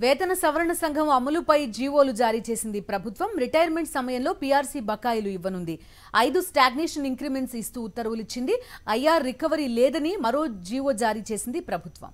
వేతన సవరణ సంఘం అమలుపై జీవోలు జారీ చేసింది ప్రభుత్వం రిటైర్మెంట్ సమయంలో పీఆర్సీ బకాయిలు ఇవ్వనుంది ఐదు స్టాగ్నేషన్ ఇంక్రిమెంట్స్ ఇస్తూ ఉత్తర్వులు ఇచ్చింది ఐఆర్ రికవరీ లేదని మరో జీవో జారీ చేసింది ప్రభుత్వం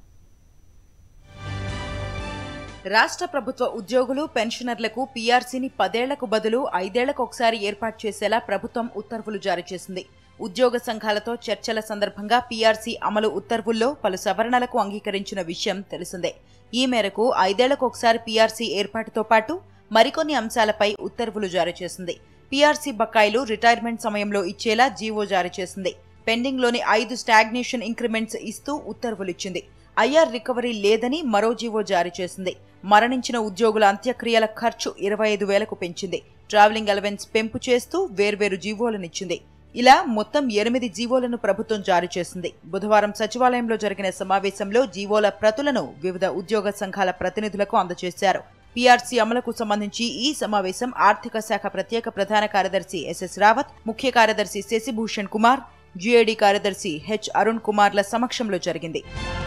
రాష్ట్ర ప్రభుత్వ ఉద్యోగులు పెన్షనర్లకు పీఆర్సీని పదేళ్లకు బదులు ఐదేళ్లకు ఒకసారి ఏర్పాటు చేసేలా ప్రభుత్వం ఉత్తర్వులు జారీ చేసింది ఉద్యోగ సంఘాలతో చర్చల సందర్భంగా పీఆర్సీ అమలు ఉత్తర్వుల్లో పలు సవరణలకు అంగీకరించిన విషయం తెలిసిందే ఈ మేరకు ఐదేళ్లకు ఒకసారి పీఆర్సీ ఏర్పాటుతో పాటు మరికొన్ని అంశాలపై ఉత్తర్వులు జారీ చేసింది పీఆర్సీ బకాయిలు రిటైర్మెంట్ సమయంలో ఇచ్చేలా జీవో జారీ చేసింది పెండింగ్లోని ఐదు స్టాగ్నేషన్ ఇంక్రిమెంట్స్ ఇస్తూ ఉత్తర్వులిచ్చింది ఐఆర్ రికవరీ లేదని మరో జీవో జారీ చేసింది మరణించిన ఉద్యోగుల అంత్యక్రియల ఖర్చు ఇరవై ఐదు వేలకు పెంచింది ట్రావెలింగ్ అలవెన్స్ పెంపు చేస్తూ వేర్వేరు జీవోలనిచ్చింది ఇలా మొత్తం ఎనిమిది జీవోలను ప్రభుత్వం జారీ చేసింది బుధవారం సచివాలయంలో జరిగిన సమావేశంలో జీవోల ప్రతులను వివిధ ఉద్యోగ సంఘాల ప్రతినిధులకు అందజేశారు పీఆర్సీ అమలుకు సంబంధించి ఈ సమావేశం ఆర్థిక శాఖ ప్రత్యేక ప్రధాన కార్యదర్శి ఎస్ఎస్ రావత్ ముఖ్య కార్యదర్శి శశిభూషణ్ కుమార్ జీఏడీ కార్యదర్శి హెచ్ అరుణ్ కుమార్ల సమక్షంలో జరిగింది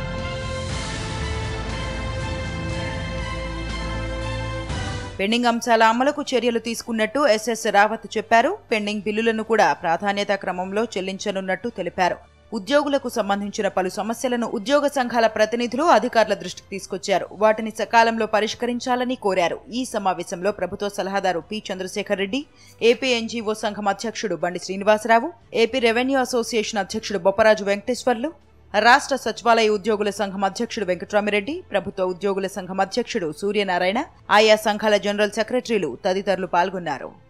పెండింగ్ అంశాల అమలుకు చర్యలు తీసుకున్నట్టు ఎస్ఎస్ రావత్ చెప్పారు పెండింగ్ బిల్లులను కూడా ప్రాధాన్యత క్రమంలో చెల్లించనున్నట్టు తెలిపారు ఉద్యోగులకు సంబంధించిన పలు సమస్యలను ఉద్యోగ సంఘాల ప్రతినిధులు అధికారుల దృష్టికి తీసుకొచ్చారు వాటిని సకాలంలో పరిష్కరించాలని కోరారు ఈ సమావేశంలో ప్రభుత్వ సలహాదారు P Chandrasekhar Reddy AP NGO సంఘం అధ్యక్షుడు బండి శ్రీనివాసరావు ఏపీ రెవెన్యూ అసోసియేషన్ అధ్యక్షుడు బొప్పరాజు వెంకటేశ్వర్లు రాష్ట్ర సచివాలయ ఉద్యోగుల సంఘం అధ్యక్షుడు వెంకట్రామిరెడ్డి ప్రభుత్వ ఉద్యోగుల సంఘం అధ్యక్షుడు సూర్యనారాయణ ఆయా సంఘాల జనరల్ సెక్రటరీలు తదితరులు పాల్గొన్నారు